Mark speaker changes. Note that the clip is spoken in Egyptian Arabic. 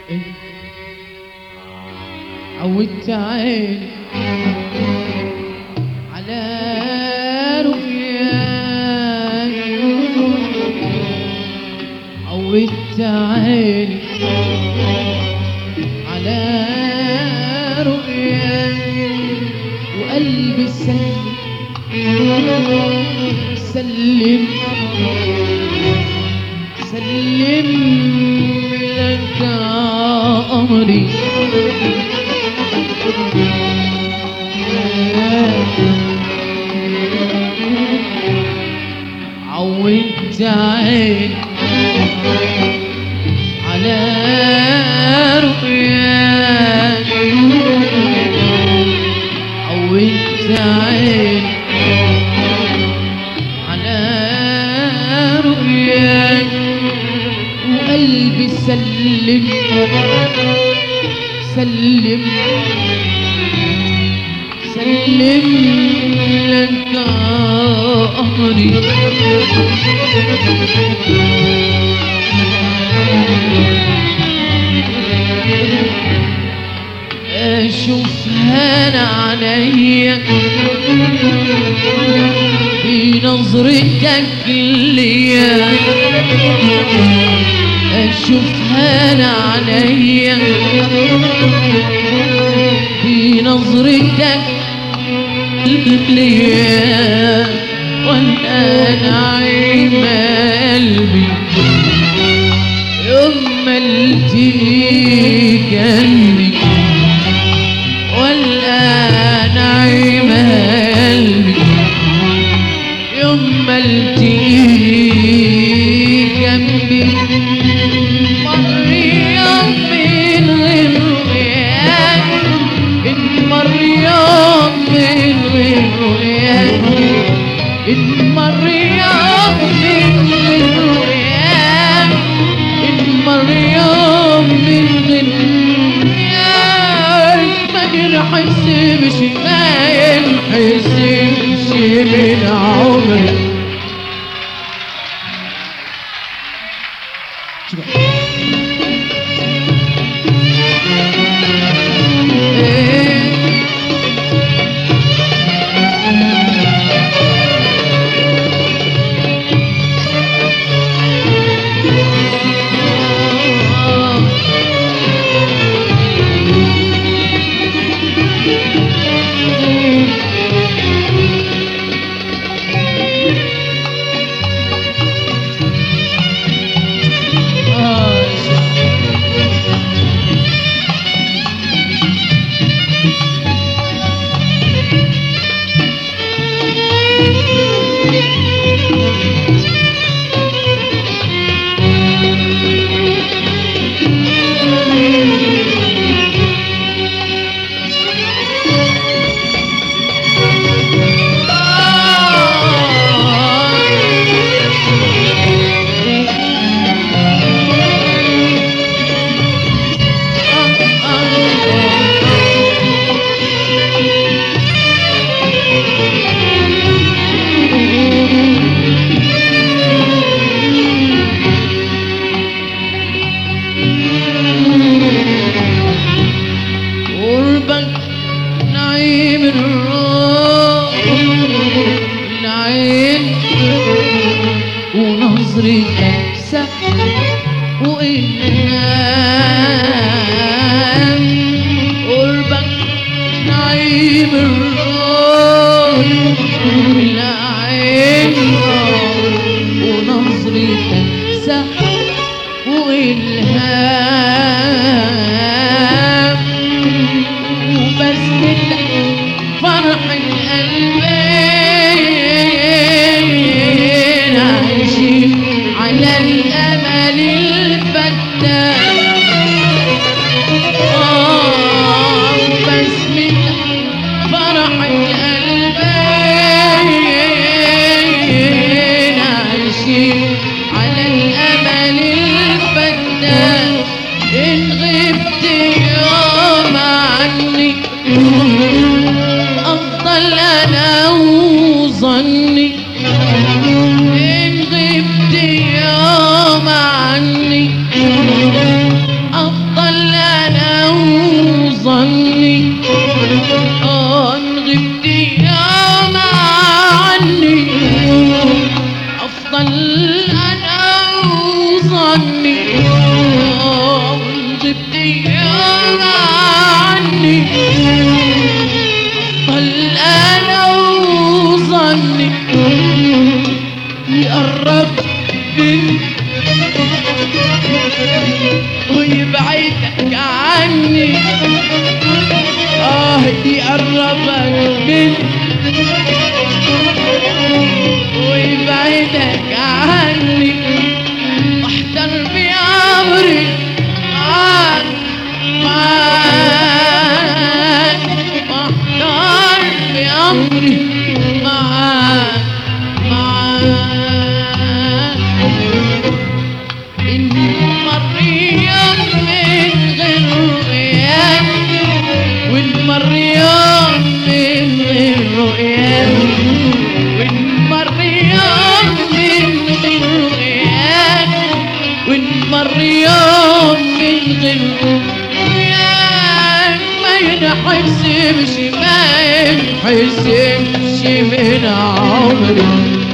Speaker 1: عودت عيني على رؤياك عودت عيني على رؤياك وقلبي سلم سلم سلم لك أمري عودت عيني على رؤياك عودت عيني على رؤياك وقلبي سلم سلم سلم لك أمري أشوف هنا عليا في نظرتك ليا أشوف هنا عليا في نظرتك ليا وانا نعيم قلبي يوم ما التقيك قلبي والآن نعيم قلبي يوم ما التقيك جنبي مر يوم من غير رؤياك إن مر يوم من غير رؤياك إن مر يوم من غير رؤياك إن مر يوم من غير رؤياك ما ينحسبش ما ينحسبش من عمري قربك نعيم الروح العين ونظرتك سحر وإنام قربك نعيم الروح العين ونظرتك سحر وإلهام وبس كده فرح القلبين عايشين على الأمل الفتاح يقرب مني ويبعدك عني اه يقربك مني ويبعدك عني واحتر بأمري معاك معاك واحتر بأمري معاك معاك إن مر يوم من غير رؤياك وإن مر يوم من غير رؤياك وإن مر يوم من غير رؤياك وإن مر يوم من غير رؤياك ما ينحسبش ما ينحسبش من عمري